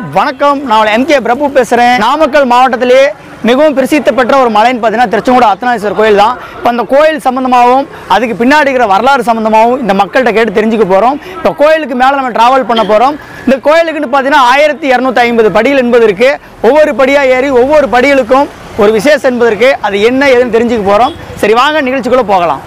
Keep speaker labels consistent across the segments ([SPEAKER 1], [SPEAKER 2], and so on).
[SPEAKER 1] வணக்கம் நான் M K பிரபு பேசுகிறேன் நாமக்கல் மாவட்டத்திலே மிகவும் பிரசித்தி பெற்ற ஒரு மலைன்னு பார்த்தீங்கன்னா திருச்செங்கோடு அர்த்தநாதீஸ்வரர் கோயில் தான் இப்போ அந்த கோயில் சம்மந்தமாகவும் அதுக்கு பின்னாடி இருக்கிற வரலாறு சம்மந்தமாகவும் இந்த மக்கள்கிட்ட கேட்டு தெரிஞ்சுக்க போகிறோம் இப்போ கோயிலுக்கு மேலே நம்ம டிராவல் பண்ண போகிறோம் இந்த கோயிலுக்குன்னு பார்த்தீங்கன்னா ஆயிரத்தி இரநூத்தி ஐம்பது படிகள் என்பது இருக்குது ஒவ்வொரு படியாக ஏறி ஒவ்வொரு படிகளுக்கும் ஒரு விசேஷம் என்பது இருக்குது அது என்ன ஏதுன்னு தெரிஞ்சுக்க போகிறோம் சரி வாங்க நிகழ்ச்சிக்குள்ளே போகலாம்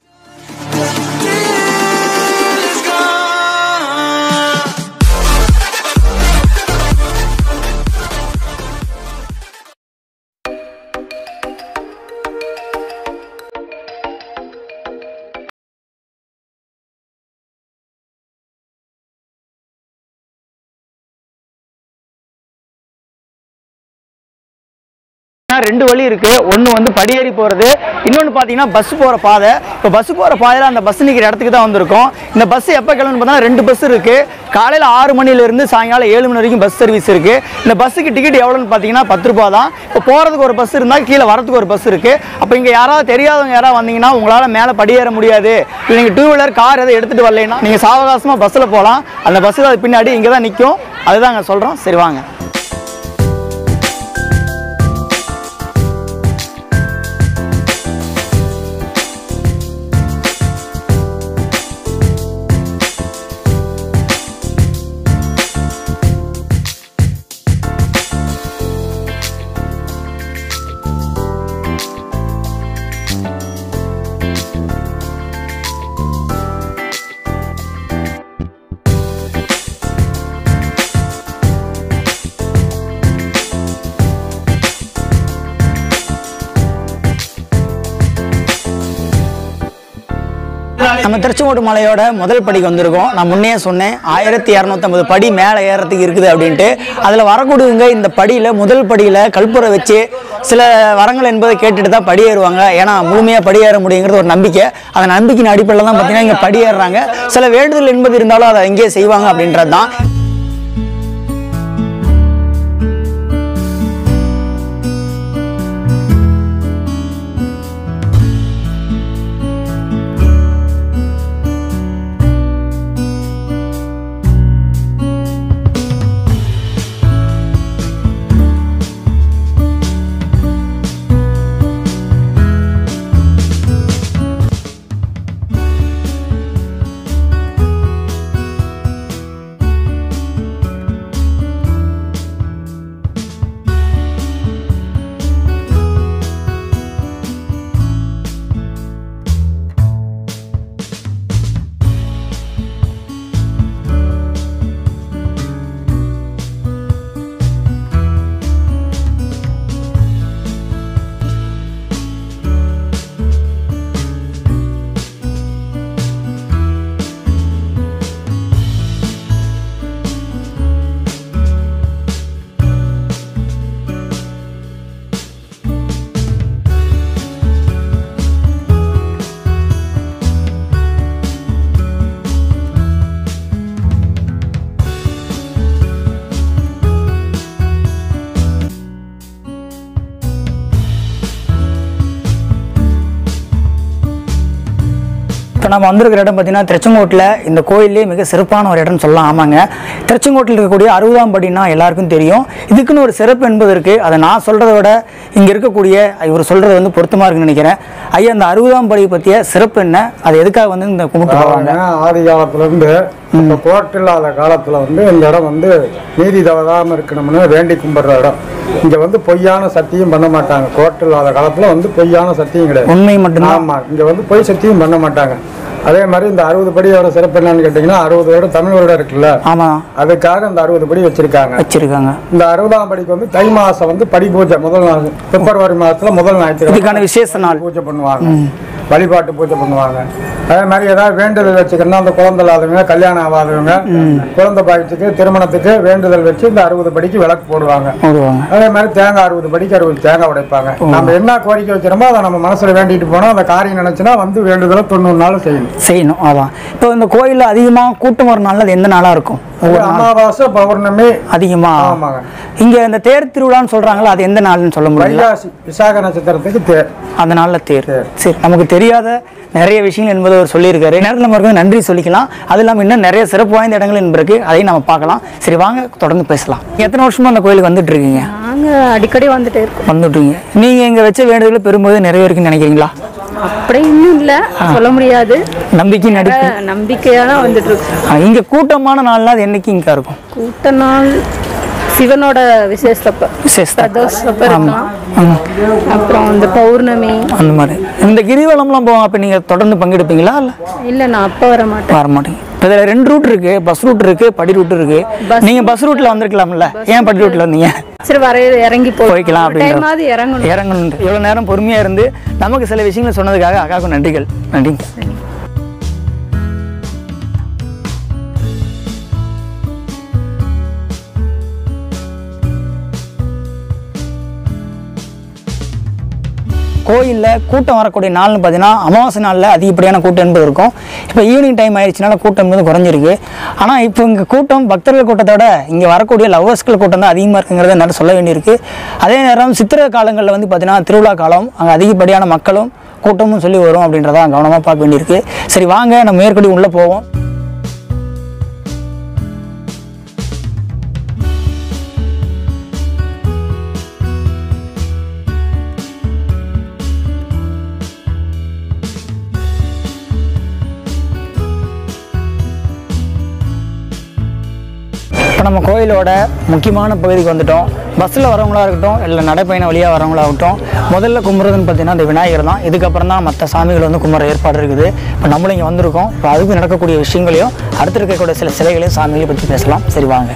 [SPEAKER 1] ஆனா, ரெண்டு வழி இருக்கு ஒன்று வந்து படியேறி போகிறது இன்னொன்று பார்த்தீங்கன்னா பஸ் போகிற பாதை இப்போ பஸ் போகிற பாதையில் அந்த பஸ் நிற்கிற இடத்துக்கு தான் வந்திருக்கோம் இந்த பஸ் எப்போ கிளம்புன்னு பார்த்தா ரெண்டு பஸ் இருக்கு காலையில் ஆறு மணிலேருந்து சாயங்காலம் ஏழு மணி வரைக்கும் பஸ் சர்வீஸ் இருக்கு இந்த பஸ்ஸுக்கு டிக்கெட் எவ்வளோன்னு பார்த்தீங்கன்னா பத்து ரூபா தான் இப்போ போகிறதுக்கு ஒரு பஸ் இருந்தால் கீழே வரதுக்கு ஒரு பஸ் இருக்கு அப்போ இங்கே யாராவது தெரியாதவங்க யாராவது வந்தீங்கன்னா உங்களால் மேலே படியேற முடியாது இல்லை நீங்கள் டூ வீலர் கார் எதை எடுத்துகிட்டு வரலைன்னா நீங்கள் சாவகாசமாக பஸ்ஸில் போகலாம் அந்த பஸ்ஸில் அது பின்னாடி இங்கே தான் நிற்கும் அதுதான் அங்கே சொல்கிறோம் சரி வாங்க நம்ம திருச்செங்கோட்டு மலையோட முதல் படிக்கு வந்திருக்கோம் நான் முன்னே சொன்னேன் ஆயிரத்தி இரநூத்தம்பது படி மேலே ஏறத்துக்கு இருக்குது அப்படின்ட்டு அதில் வரக்கூடியவங்க இந்த படியில் முதல் படியில் கல்புரை வச்சு சில வரங்கள் என்பதை கேட்டுட்டு தான் படி ஏறுவாங்க ஏன்னா முழுமையாக படி ஏற முடியுங்கிறது ஒரு நம்பிக்கை அந்த நம்பிக்கையின் அடிப்படையில் தான் பார்த்தீங்கன்னா இங்கே படி ஏறுறாங்க சில வேண்டுதல் என்பது இருந்தாலும் அதை இங்கேயே செய்வாங்க அப்படின்றது தான் இப்போ நம்ம வந்திருக்கிற இடம் பார்த்தீங்கன்னா திருச்செங்கோட்டில் இந்த கோயிலே மிக சிறப்பான ஒரு இடம்னு சொல்லலாம் ஆமாங்க திருச்செங்கோட்டில் இருக்கக்கூடிய அறுபதாம் படினா எல்லாருக்கும் தெரியும் இதுக்குன்னு ஒரு சிறப்பு என்பது இருக்குது அதை நான் சொல்கிறத விட இங்கே இருக்கக்கூடிய இவர் சொல்கிறது வந்து பொருத்தமாக இருக்குன்னு நினைக்கிறேன் ஐயா அந்த அறுபதாம் படி பற்றிய சிறப்பு என்ன அது எதுக்காக வந்து இந்த கும்பிட்டு போவாங்க
[SPEAKER 2] அவங்க ஆதி காலத்துல இருந்து இப்ப கோர்ட் இல்லாத காலத்துல வந்து இந்த இடம் வந்து நீதி தவறாம இருக்கணும்னு வேண்டி கும்பிடுற இடம் இங்க வந்து பொய்யான சத்தியம் பண்ண மாட்டாங்க கோர்ட் இல்லாத காலத்துல வந்து பொய்யான சத்தியம் கிடையாது
[SPEAKER 1] உண்மை மட்டும்தான்
[SPEAKER 2] ஆமா இங்க வந்து பொய் சத்தியம் பண்ண மாட்டாங்க அதே மாதிரி இந்த அறுபது படியோட சிறப்பு என்னன்னு கேட்டீங்கன்னா அறுபது வருடம் தமிழ் வருடம் இருக்குல்ல
[SPEAKER 1] ஆமாம்
[SPEAKER 2] அதுக்காக இந்த அறுபது படி வச்சிருக்காங்க
[SPEAKER 1] வச்சிருக்காங்க
[SPEAKER 2] இந்த அறுபதாம் படிக்கு வந்து தை மாசம் வந்து படி பூஜை முதல் நாள் பிப்ரவரி மாசத்துல முதல் ஞாயிற்றுக்கிழமை
[SPEAKER 1] இதுக்கான விசேஷ நாள்
[SPEAKER 2] பூஜை பண்ணுவாங்க வழிபாட்டு பூஜை பண்ணுவாங்க அதே மாதிரி ஏதாவது வேண்டுதல் வச்சுக்கணும்னா அந்த குழந்தை இல்லாதவங்க கல்யாணம் ஆகாதவங்க குழந்தை பாய்ச்சிக்கு திருமணத்துக்கு வேண்டுதல் வச்சு இந்த அறுபது படிக்கு விளக்கு போடுவாங்க
[SPEAKER 1] போடுவாங்க
[SPEAKER 2] அதே மாதிரி தேங்காய் அறுபது படிக்கு அறுபது தேங்காய் உடைப்பாங்க நம்ம என்ன கோரிக்கை வைக்கிறோமோ அதை நம்ம மனசுல வேண்டிட்டு போனோம் அந்த காரியம் நினைச்சுன்னா வந்து வேண்டுதலை தொண்ணூறு நாள் செய்யணும்
[SPEAKER 1] செய்யணும் அதான் இப்போ இந்த கோயிலில் அதிகமாக கூட்டம் வர நாள் அது எந்த நாளாக இருக்கும் ஒவ்வொரு நாள்
[SPEAKER 2] அமாவாசை பௌர்ணமி
[SPEAKER 1] அதிகமா
[SPEAKER 2] ஆமாங்க
[SPEAKER 1] இங்க இந்த தேர் திருவிழான்னு சொல்றாங்களா அது எந்த நாள்னு சொல்ல முடியல
[SPEAKER 2] வைகாசி விசாக நட்சத்திரத்துக்கு தேர்
[SPEAKER 1] அந்த நாள்ல தேர் சரி நமக்கு தெரியாத நிறைய விஷயங்கள் என்பதை அவர் சொல்லியிருக்காரு நேரத்தில் நம்ம அவருக்கு நன்றி சொல்லிக்கலாம் அது இல்லாமல் இன்னும் நிறைய சிறப்பு வாய்ந்த இடங்கள் என்பது இருக்கு அதையும் நம்ம பார்க்கலாம் சரி வாங்க தொடர்ந்து பேசலாம் எத்தனை வருஷமா அந்த கோயிலுக்கு வந்துட்டு இருக்கீங்க
[SPEAKER 3] நாங்க அடிக்கடி வந்துட்டே இருக்கோம்
[SPEAKER 1] வந்துட்டு இருக்கீங்க நீங்க இங்க வச்ச வேண்டுதல் பெரும்போது நிறைவேறுக்குன்னு நினைக்கிறீங்களா
[SPEAKER 3] அப்படி இன்னும் இல்ல சொல்ல முடியாது
[SPEAKER 1] நம்பிக்கை நடிப்பு
[SPEAKER 3] அஹ் நம்பிக்கையா தான் வந்துட்டு இருக்கோம்
[SPEAKER 1] ஆ, இங்க கூட்டமான நாள்னா அது என்னைக்கு இங்க இருக்கும்
[SPEAKER 3] கூட்ட நாள் சிவனோட விசேஷத்தப்ப
[SPEAKER 1] விசேஷம்
[SPEAKER 3] பிரதோஷத்தப்ப இருக்கலாம் அப்புறம் இந்த பௌர்ணமி
[SPEAKER 1] அந்த மாதிரி இந்த கிரிவலம்லாம் போவோம் அப்போ நீங்கள் தொடர்ந்து பங்கெடுப்பீங்களா இல்லை
[SPEAKER 3] இல்ல நான் அப்ப வர மாட்டேன்
[SPEAKER 1] வர மாட்டீங்க இப்போ இதில் ரெண்டு ரூட் இருக்கு பஸ் ரூட் இருக்கு படி ரூட் இருக்கு நீங்க பஸ் ரூட்ல வந்திருக்கலாம்ல ஏன் படி ரூட்ல வந்தீங்க
[SPEAKER 3] சரி வர இறங்கி
[SPEAKER 1] போய்க்கலாம் அப்படின்னு
[SPEAKER 3] டைமாவது இறங்கணும்
[SPEAKER 1] இறங்கணும் இவ்வளோ நேரம் பொறுமையா இருந்து நமக்கு சில விஷயங்களை சொன்னதுக்காக அக்காவுக்கு நன்றிகள் நன்றிங்க கோயிலில் கூட்டம் வரக்கூடிய நாள்னு பார்த்தீங்கன்னா அமாவாசை நாளில் அதிகப்படியான கூட்டம் என்பது இருக்கும் இப்போ ஈவினிங் டைம் ஆயிடுச்சுனால கூட்டம் என்பது குறைஞ்சிருக்கு ஆனால் இப்போ இங்கே கூட்டம் பக்தர்கள் கூட்டத்தோட இங்கே வரக்கூடிய லவ்வர்ஸ்கள் கூட்டம் தான் அதிகமாக இருக்குங்கிறத என்னால் சொல்ல வேண்டியிருக்கு அதே நேரம் சித்திரை காலங்களில் வந்து பார்த்தீங்கன்னா திருவிழா காலம் அங்கே அதிகப்படியான மக்களும் கூட்டமும் சொல்லி வரும் அப்படின்றத கவனமாக பார்க்க வேண்டியிருக்கு சரி வாங்க நம்ம மேற்கொண்டு உள்ளே போவோம் இப்போ நம்ம கோயிலோட முக்கியமான பகுதிக்கு வந்துட்டோம் பஸ்ஸில் வரவங்களா இருக்கட்டும் இல்லை நடைப்பயணம் வழியாக வரவங்களாகட்டும் முதல்ல கும்பிட்றதுன்னு பார்த்தீங்கன்னா இந்த விநாயகர் தான் இதுக்கப்புறம் தான் மற்ற சாமிகள் வந்து கும்பிட்ற ஏற்பாடு இருக்குது இப்போ நம்மளும் இங்கே வந்திருக்கோம் இப்போ அதுக்கு நடக்கக்கூடிய விஷயங்களையும் அடுத்து இருக்கக்கூடிய சில சிலைகளையும் சாமிகளையும் பற்றி பேசலாம் சரி வாங்க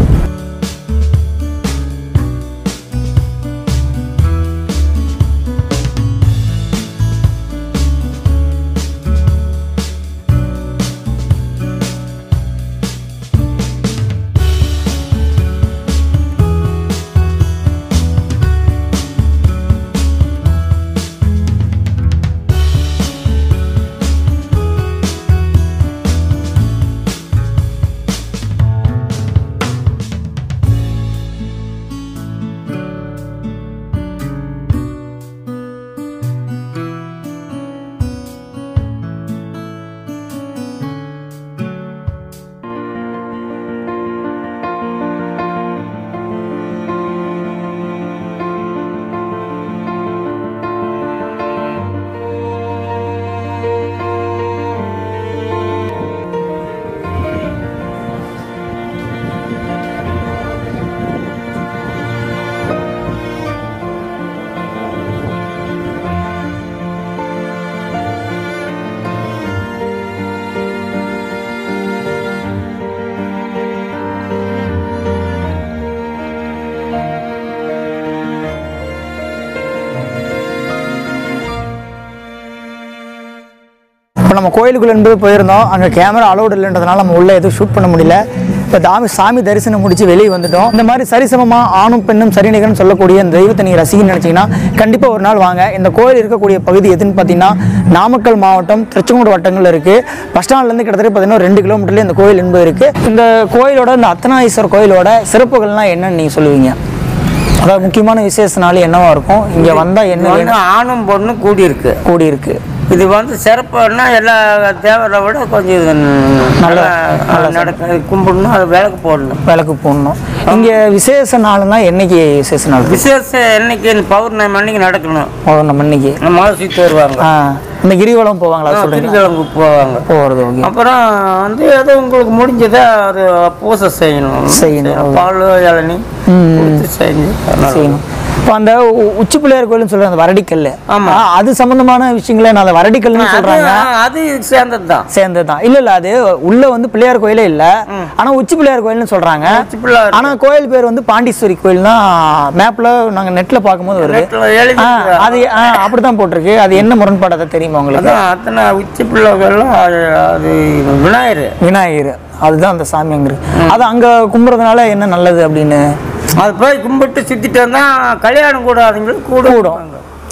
[SPEAKER 1] இப்போ நம்ம கோயிலுக்குள்ள என்பது போயிருந்தோம் அங்கே கேமரா அலோடு இல்லைன்றதுனால நம்ம உள்ளே எதுவும் ஷூட் பண்ண முடியல இப்போ தாமி சாமி தரிசனம் முடிச்சு வெளியே வந்துட்டோம் இந்த மாதிரி சரிசமமாக ஆணும் பெண்ணும் சரிநிகர்னு சொல்லக்கூடிய இந்த தெய்வத்தை நீங்கள் ரசிக்கணும்னு நினச்சிங்கன்னா கண்டிப்பாக ஒரு நாள் வாங்க இந்த கோயில் இருக்கக்கூடிய பகுதி எதுன்னு பார்த்தீங்கன்னா நாமக்கல் மாவட்டம் திருச்செங்கோடு வட்டங்கள் இருக்குது பஸ் ஸ்டாண்ட்லேருந்து கிட்டத்தட்ட பார்த்தீங்கன்னா ரெண்டு கிலோமீட்டர்லேயே இந்த கோயில் என்பது இருக்குது இந்த கோயிலோட இந்த அத்தனாஈஸ்வரர் கோயிலோட சிறப்புகள்லாம் என்னன்னு நீங்கள் சொல்லுவீங்க அதாவது முக்கியமான விசேஷ நாள் என்னவா இருக்கும் இங்கே வந்தால் என்ன
[SPEAKER 4] வந்து
[SPEAKER 1] வேணும்
[SPEAKER 4] ஆணும் பொண்ணும் கூடி இருக்கு
[SPEAKER 1] கூடி இருக்கு
[SPEAKER 4] இது வந்து சிறப்புன்னா எல்லா தேவரை விட கொஞ்சம் இது நல்லா நடக்க கும்பிடணும் அது விளக்கு போடணும்
[SPEAKER 1] விளக்கு போடணும் இங்கே விசேஷ நாள்னா என்னைக்கு விசேஷ நாள்
[SPEAKER 4] விசேஷம் என்னைக்கு பௌர்ணமி அன்னைக்கு நடக்கணும்
[SPEAKER 1] நம்ம இன்னைக்கு
[SPEAKER 4] மாசித்து வருவாங்க
[SPEAKER 1] ஆ இந்த கிரிவலம் போவாங்களா சொல்றீங்க
[SPEAKER 4] திருக்கிழங்கு போவாங்க
[SPEAKER 1] போகிறது ஓகே
[SPEAKER 4] அப்புறம் வந்து ஏதோ உங்களுக்கு முடிஞ்சதை அது பூசை செய்யணும்
[SPEAKER 1] செய்யணும்.
[SPEAKER 4] பால் இளநி
[SPEAKER 1] ம்.
[SPEAKER 4] கொடுத்து செஞ்சு அதனால
[SPEAKER 1] செய்யணும் இப்போ அந்த உ- உச்சி பிள்ளையார் கோயில்னு சொல்ற அந்த வரடிக்கல்
[SPEAKER 4] ஆமா.
[SPEAKER 1] ஆ, அது சம்பந்தமான விஷயங்களை நான் அதை வரடிக்கல்னு
[SPEAKER 4] அது
[SPEAKER 1] சொல்றாங்க
[SPEAKER 4] அது சேர்ந்தது தான்
[SPEAKER 1] சேர்ந்தது தான் இல்ல இல்ல அது உள்ள வந்து பிள்ளையார் கோயிலே இல்ல ஆனா உச்சி பிள்ளையார் கோயில்னு சொல்றாங்க
[SPEAKER 4] உச்சி பிள்ளையார்
[SPEAKER 1] ஆனா கோயில் பேர் வந்து பாண்டீஸ்வரி கோயில் தான் மேப்ல நாங்க நெட்ல பார்க்கும்போது வருது
[SPEAKER 4] நெட்ல எழுதி
[SPEAKER 1] ஆ, அது ஆ, அப்படிதான் போட்டிருக்கு அது என்ன முரண்பாடு அதை தெரியுமா உங்களுக்கு
[SPEAKER 4] அதான் அத்தனை உச்சி பிள்ளைகள்லாம் அது அது விநாயகர்
[SPEAKER 1] விநாயகர் அதுதான் அந்த சாமி அங்க இருக்கு அது அங்க கும்பிட்றதுனால என்ன நல்லது அப்படின்னு
[SPEAKER 4] அது போய் கும்பிட்டு சுத்திட்டு வந்தா கல்யாணம் கூடாதுங்களுக்கு கூட
[SPEAKER 1] கூடும்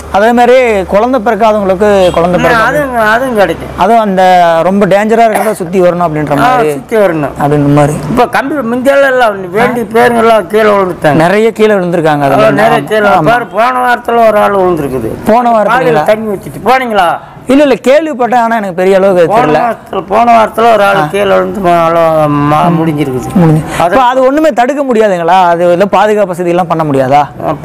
[SPEAKER 1] அதே மாதிரி குழந்தை பிறக்காதவங்களுக்கு குழந்தை பிறக்காது
[SPEAKER 4] அதுவும் அதுவும் கிடைக்கும்
[SPEAKER 1] அதுவும் அந்த ரொம்ப டேஞ்சராக இருக்கிறத சுற்றி வரணும் அப்படின்ற
[SPEAKER 4] ஆ,
[SPEAKER 1] மாதிரி
[SPEAKER 4] சுற்றி வரணும்
[SPEAKER 1] அப்படின்ற மாதிரி
[SPEAKER 4] இப்போ கம்பி முந்தியெல்லாம் எல்லாம் வேண்டி பேருங்கெல்லாம் கீழே விழுந்துட்டாங்க
[SPEAKER 1] நிறைய கீழே விழுந்திருக்காங்க அதில்
[SPEAKER 4] அவ்வளோ நிறைய கீழே பாரு போன வாரத்தில் ஒரு ஆள் விழுந்துருக்குது
[SPEAKER 1] போன வாரத்துல
[SPEAKER 4] பாதியில் தண்ணி வச்சுட்டு போனீங்களா
[SPEAKER 1] இல்ல இல்ல கேள்விப்பட்டேன் ஆனா எனக்கு பெரிய அளவுக்கு அது
[SPEAKER 4] போன
[SPEAKER 1] தெரியல
[SPEAKER 4] வாரத்தில் போன வாரத்தில் ஒரு ஆள் கீழே விழுந்து அவ்வளோ ம- முடிஞ்சிருக்குது
[SPEAKER 1] அப்ப அது ஒண்ணுமே தடுக்க முடியாதுங்களா அது இல்ல பாதுகாப்பு வசதி எல்லாம் பண்ண முடியாதா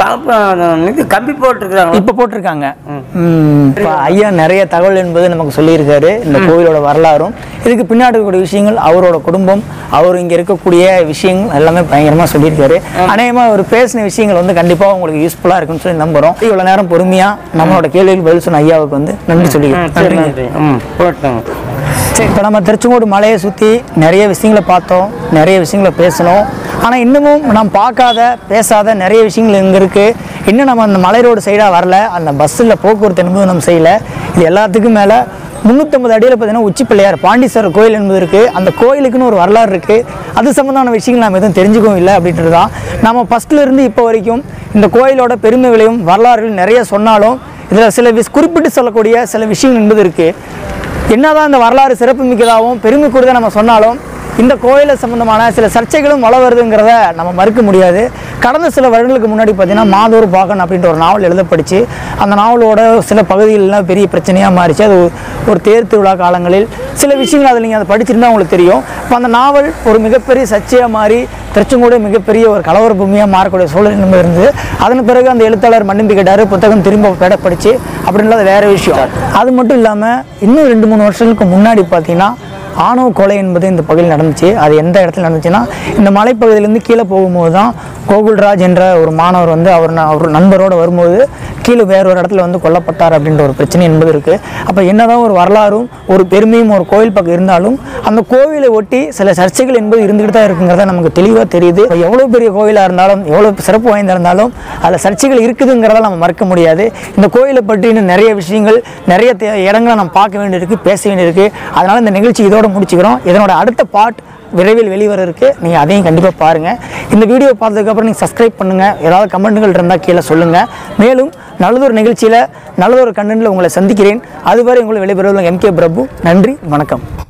[SPEAKER 4] பாப்பா இது கம்பி போட்டிருக்கிறாங்க
[SPEAKER 1] இப்ப போட்டிருக்காங்க ம். இப்ப ஐயா நிறைய தகவல் என்பது நமக்கு சொல்லியிருக்காரு இந்த கோவிலோட வரலாறும் இதுக்கு பின்னாடி இருக்கக்கூடிய விஷயங்கள் அவரோட குடும்பம் அவர் இங்க இருக்கக்கூடிய விஷயங்கள் எல்லாமே பயங்கரமா சொல்லியிருக்காரு அநேகமா அவர் பேசின விஷயங்கள் வந்து கண்டிப்பா உங்களுக்கு யூஸ்ஃபுல்லா இருக்கும்னு சொல்லி நம்புறோம் இவ்வளவு நேரம் பொறுமையா நம்மளோட கேள்விகள் பதில் சொன்ன ஐயாவுக்கு வந்து நன்றி
[SPEAKER 4] ம்,
[SPEAKER 1] சொல்லிக்கிறேன்
[SPEAKER 4] சரி
[SPEAKER 1] நன்றிங்க.
[SPEAKER 4] நன்றி ம் போட்டோங்க
[SPEAKER 1] சரி இப்போ நம்ம திருச்செங்கோடு மலையை சுற்றி நிறைய விஷயங்களை பார்த்தோம் நிறைய விஷயங்களை பேசணும் ஆனால் இன்னமும் நாம் பார்க்காத பேசாத நிறைய விஷயங்கள் இங்கே இருக்குது இன்னும் நம்ம அந்த மலை ரோடு சைடாக வரல அந்த பஸ்ஸில் போக்குவரத்து என்பது நம்ம செய்யலை இது எல்லாத்துக்கும் மேலே முந்நூற்றம்பது அடியில் பார்த்தீங்கன்னா உச்சி பிள்ளையார் பாண்டீஸ்வரர் கோயில் என்பது இருக்குது அந்த கோயிலுக்குன்னு ஒரு வரலாறு இருக்குது அது சம்மந்தமான விஷயங்கள் நாம் எதுவும் தெரிஞ்சுக்கவும் இல்லை அப்படின்றது தான் நம்ம ஃபஸ்ட்டில் இருந்து இப்போ வரைக்கும் இந்த கோயிலோட பெருமைகளையும் வரலாறுகளையும் நிறைய சொன்னாலும் இதில் சில விஷ் குறிப்பிட்டு சொல்லக்கூடிய சில விஷயங்கள் என்பது இருக்குது என்னதான் இந்த வரலாறு சிறப்பு மிக்கதாகவும் பெருமை கூடுதல் நம்ம சொன்னாலும் இந்த கோயிலை சம்பந்தமான சில சர்ச்சைகளும் வள வருதுங்கிறத நம்ம மறுக்க முடியாது கடந்த சில வருடங்களுக்கு முன்னாடி பார்த்தீங்கன்னா மாதூர் பாகன் அப்படின்ற ஒரு நாவல் எழுதப்பட்டுச்சு அந்த நாவலோட சில பகுதிகளெலாம் பெரிய பிரச்சனையாக மாறிச்சு அது ஒரு- ஒரு தேர் திருவிழா காலங்களில் சில விஷயங்கள் அதில் நீங்கள் அதை படிச்சிருந்தா உங்களுக்கு தெரியும் இப்போ அந்த நாவல் ஒரு மிகப்பெரிய சர்ச்சையாக மாறி திருச்செங்கோடு மிகப்பெரிய ஒரு கலவர பூமியாக மாறக்கூடிய சூழல் என்பது இருந்தது அதன் பிறகு அந்த எழுத்தாளர் மன்னிப்பு கேட்டார் புத்தகம் திரும்ப பேடப்படுச்சு அப்படின்றது வேற விஷயம் அது மட்டும் இல்லாமல் இன்னும் ரெண்டு மூணு வருஷங்களுக்கு முன்னாடி பார்த்தீங்கன்னா ஆணவ கொலை என்பது இந்த பகுதியில் நடந்துச்சு அது எந்த இடத்துல நடந்துச்சுன்னா இந்த மலைப்பகுதியிலேருந்து கீழே போகும்போது தான் கோகுல்ராஜ் என்ற ஒரு மாணவர் வந்து அவர் ந- அவர் நண்பரோடு வரும்போது கீழே வேற ஒரு இடத்துல வந்து கொல்லப்பட்டார் அப்படின்ற ஒரு பிரச்சனை என்பது இருக்குது அப்போ என்னதான் ஒரு வரலாறும் ஒரு பெருமையும் ஒரு கோயில் பக்கம் இருந்தாலும் அந்த கோவிலை ஒட்டி சில சர்ச்சைகள் என்பது இருந்துகிட்டு தான் இருக்குங்கிறத நமக்கு தெளிவாக தெரியுது இப்போ எவ்வளோ பெரிய கோயிலாக இருந்தாலும் எவ்வளோ சிறப்பு வாய்ந்தா இருந்தாலும் அதில் சர்ச்சைகள் இருக்குதுங்கிறத நம்ம மறக்க முடியாது இந்த கோயிலை பற்றி இன்னும் நிறைய விஷயங்கள் நிறைய தே- இடங்களை நம்ம பார்க்க வேண்டியிருக்கு பேச வேண்டியிருக்கு அதனால் இந்த நிகழ்ச்சி இதோட முடிச்சுக்கிறோம் இதனோட அடுத்த பார்ட் விரைவில் வெளிவர இருக்கு நீங்கள் அதையும் கண்டிப்பாக பாருங்கள் இந்த வீடியோ பார்த்ததுக்கப்புறம் நீங்கள் சப்ஸ்கிரைப் பண்ணுங்கள் ஏதாவது கமெண்ட்டுகள் இருந்தால் கீழே சொல்லுங்கள் மேலும் நல்லதொரு நிகழ்ச்சியில் நல்லதொரு கண்டென்ட்டில் உங்களை சந்திக்கிறேன் அதுவரை உங்களை வெளிவருவதில் எம்கே பிரபு நன்றி வணக்கம்